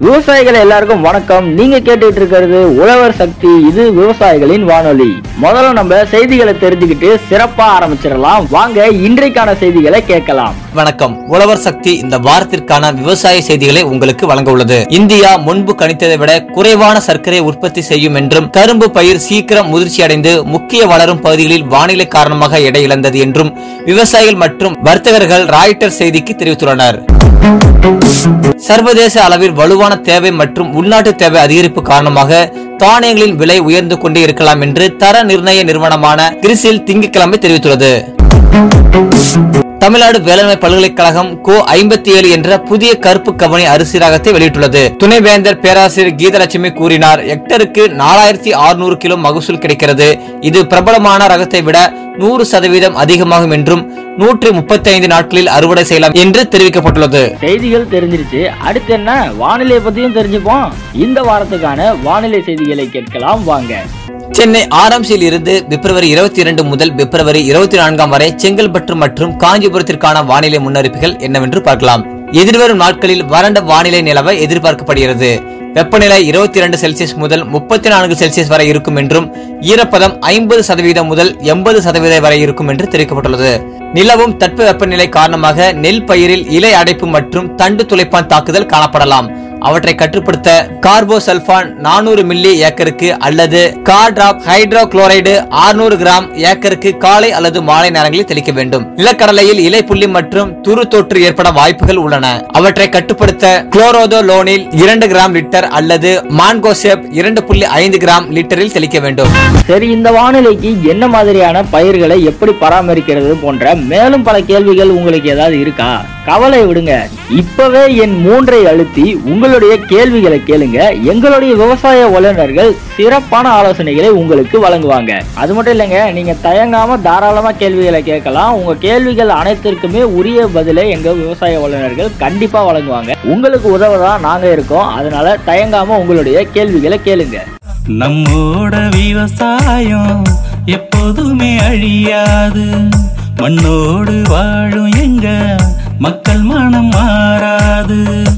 விவசாயிகள் எல்லாருக்கும் வணக்கம் நீங்க கேட்டுட்டு இருக்கிறது உழவர் சக்தி இது விவசாயிகளின் வானொலி முதல்ல நம்ம செய்திகளை தெரிஞ்சுக்கிட்டு சிறப்பா ஆரம்பிச்சிடலாம் வாங்க இன்றைக்கான செய்திகளை கேட்கலாம் வணக்கம் உழவர் சக்தி இந்த வாரத்திற்கான விவசாய செய்திகளை உங்களுக்கு வழங்க உள்ளது இந்தியா முன்பு கணித்ததை விட குறைவான சர்க்கரை உற்பத்தி செய்யும் என்றும் கரும்பு பயிர் சீக்கிரம் முதிர்ச்சி அடைந்து முக்கிய வளரும் பகுதிகளில் வானிலை காரணமாக எடை இழந்தது என்றும் விவசாயிகள் மற்றும் வர்த்தகர்கள் ராய்ட்டர் செய்திக்கு தெரிவித்துள்ளனர் சர்வதேச அளவில் வலுவான தேவை மற்றும் உள்நாட்டு தேவை அதிகரிப்பு காரணமாக தானியங்களின் விலை உயர்ந்து கொண்டே இருக்கலாம் என்று தர நிர்ணய நிறுவனமான கிரிசில் திங்கட்கிழமை தெரிவித்துள்ளது தமிழ்நாடு வேளாண்மை பல்கலைக்கழகம் கோ ஐம்பத்தி ஏழு என்ற புதிய கருப்பு கவனி அரிசி ரகத்தை வெளியிட்டுள்ளது துணைவேந்தர் பேராசிரியர் கீதலட்சுமி கூறினார் ஹெக்டருக்கு நாலாயிரத்தி அறுநூறு கிலோ மகசூல் கிடைக்கிறது இது பிரபலமான ரகத்தை விட நூறு சதவீதம் அதிகமாகும் என்றும் நூற்றி முப்பத்தி ஐந்து நாட்களில் அறுவடை செய்யலாம் என்று தெரிவிக்கப்பட்டுள்ளது செய்திகள் தெரிஞ்சிருச்சு அடுத்து என்ன வானிலை பத்தியும் தெரிஞ்சுப்போம் இந்த வாரத்துக்கான வானிலை செய்திகளை கேட்கலாம் வாங்க சென்னை ஆரம்சியில் இருந்து பிப்ரவரி இருபத்தி இரண்டு முதல் பிப்ரவரி இருபத்தி நான்காம் வரை செங்கல்பட்டு மற்றும் காஞ்சிபுரத்திற்கான வானிலை முன்னறிப்புகள் என்னவென்று பார்க்கலாம் எதிர்வரும் நாட்களில் வறண்ட வானிலை நிலவ எதிர்பார்க்கப்படுகிறது வெப்பநிலை இருபத்தி இரண்டு செல்சியஸ் முதல் முப்பத்தி நான்கு செல்சியஸ் வரை இருக்கும் என்றும் ஈரப்பதம் ஐம்பது சதவீதம் முதல் எண்பது சதவீதம் வரை இருக்கும் என்று தெரிவிக்கப்பட்டுள்ளது நிலவும் தட்ப வெப்பநிலை காரணமாக நெல் பயிரில் இலை அடைப்பு மற்றும் தண்டு துளைப்பான் தாக்குதல் காணப்படலாம் அவற்றை கட்டுப்படுத்த கார்போசல்பான் நானூறு மில்லி ஏக்கருக்கு அல்லது கார்டிராப் ஹைட்ரோகுளோரைடு 600 கிராம் ஏக்கருக்கு காலை அல்லது மாலை நேரங்களில் தெளிக்க வேண்டும் நிலக்கடலையில் இலை புள்ளி மற்றும் துரு தொற்று ஏற்பட வாய்ப்புகள் உள்ளன அவற்றை கட்டுப்படுத்த குளோரோதோலோனில் இரண்டு கிராம் லிட்டர் அல்லது மான்கோசெப் இரண்டு புள்ளி ஐந்து கிராம் லிட்டரில் தெளிக்க வேண்டும் சரி இந்த வானிலைக்கு என்ன மாதிரியான பயிர்களை எப்படி பராமரிக்கிறது போன்ற மேலும் பல கேள்விகள் உங்களுக்கு ஏதாவது இருக்கா கவலை விடுங்க இப்பவே என் மூன்றை அழுத்தி உங்களுடைய கேள்விகளை கேளுங்க எங்களுடைய விவசாய வல்லுநர்கள் சிறப்பான ஆலோசனைகளை உங்களுக்கு வழங்குவாங்க அது மட்டும் இல்லைங்க நீங்க தயங்காம தாராளமா கேள்விகளை கேட்கலாம் உங்க கேள்விகள் அனைத்திற்குமே உரிய பதிலை எங்க விவசாய வல்லுநர்கள் கண்டிப்பா வழங்குவாங்க உங்களுக்கு உதவதான் நாங்க இருக்கோம் அதனால தயங்காம உங்களுடைய கேள்விகளை கேளுங்க நம்மோட விவசாயம் எப்போதுமே அழியாது மண்ணோடு வாழும் எங்க மக்கள் மனம் மாறாது